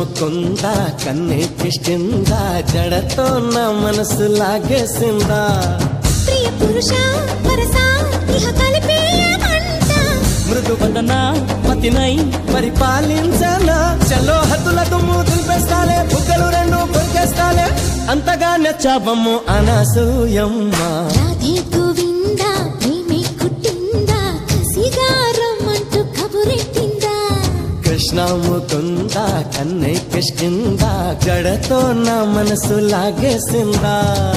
ముకుందా కన్నెక్కిష్టిందా జడతో నా మనసు లాగేసిందా ప్రియ పురుష వరస ఇహ కలిపేయమంట మృదు వదన పతినై పరిపాలించనా చలో హద్దుల దుమ్ము దులిపేస్తాలే బుగ్గలు రెండు కొరికేస్తాలే అంతగా నచ్చాబమ్ము అనసూయమ్మ రాధే గోవింద ప్రేమే కుట్టిందా కసిగా రమ్మంటూ కబురెట్టిందా కృష్ణ ముకుంద కన్నె కిష్కిందా జడతో నా మనసు లాగేసిందా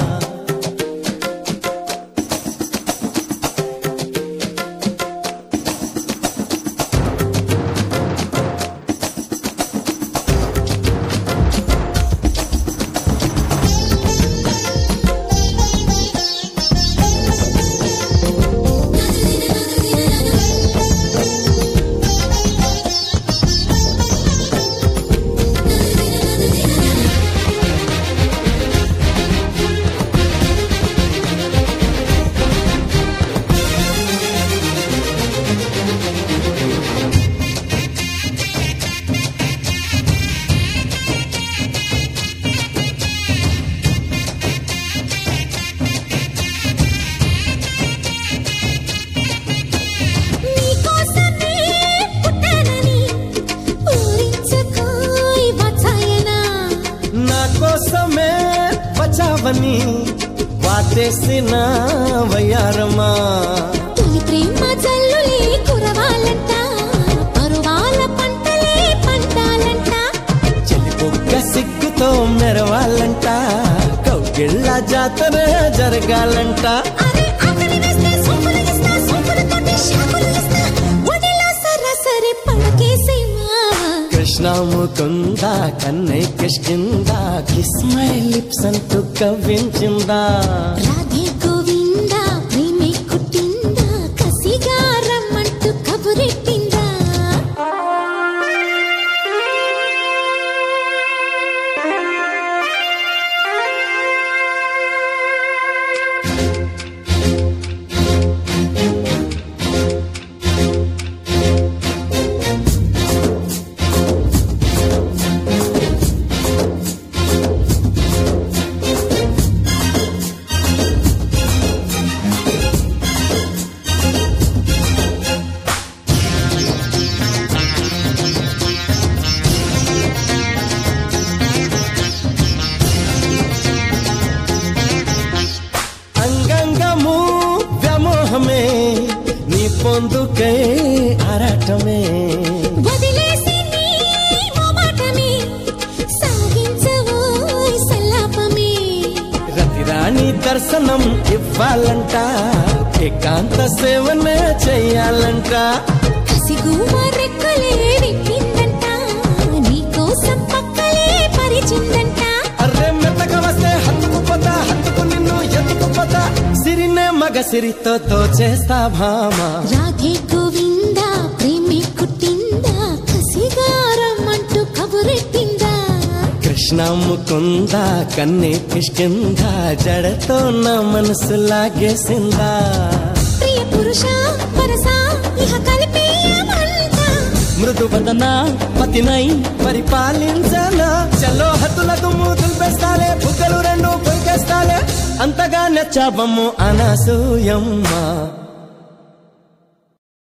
నీకోసమే పుట్టానని ఊరించుకోయ్ వాత్సాయనా నా కోసమే బచావని వాటేసిన వయ్యారమా తొలి ప్రేమ జల్లులే కురవాలంట పరువాల పంటలే పంటాలంట చెలిపొక్క సిగ్గుతో మెరవాలంట కౌగిళ్ళ జాతర జరగాలంట అరే ఆకలి వేస్తే సోపులు ఇస్తా సోపులతోటి షాపులు ఇస్తా ఒడిలో సరాసరి పడకేసేమా కృష్ణ ముకుంద కన్నె కిష్కిందా కిస్ మై లిప్స్ అంటూ కవ్వించిందా రాధే గోవింద ప్రేమే కుట్టిందా కసిగా రమ్మంటూ కబురెట్టిందా అంగంగము వ్యామోహమే నీ పొందుకై ఆరాటమే వదిలేసి నీ మొమాటమే సాగించవోయ్ సల్లాపమే రతిరాణి దర్శనం ఇవ్వాలంట ఏకాంత సేవనే చెయ్యాలంట కసిగుమ రెక్కలే విప్పిందంట నీకోసం పక్కలే పరిచిందంట అర్రే మెత్తగా వస్తే హత్తుకుపోతా హత్తుకు నిన్ను ఎత్తుకుపోతా సిరినే మగ సిరితో తోచేస్తా భామా రాధే గోవింద ప్రేమే కుట్టిందా కసిగారమ్మంటూ కబురెట్టిందా కృష్ణ ముకుంద కన్నె కిష్కిందా జడతో నా మనసు లాగేసిందా ప్రియ పురుష వరస ఇహ కలిపేయమంట మృదు వదన పతినై పరిపాలించనా చలో హద్దుల దుమ్ము దులిపేస్తాలే బుగ్గలు రెండు కొరికేస్తాలే అంతగా నచ్చాబమ్ము అనసూయమ్మ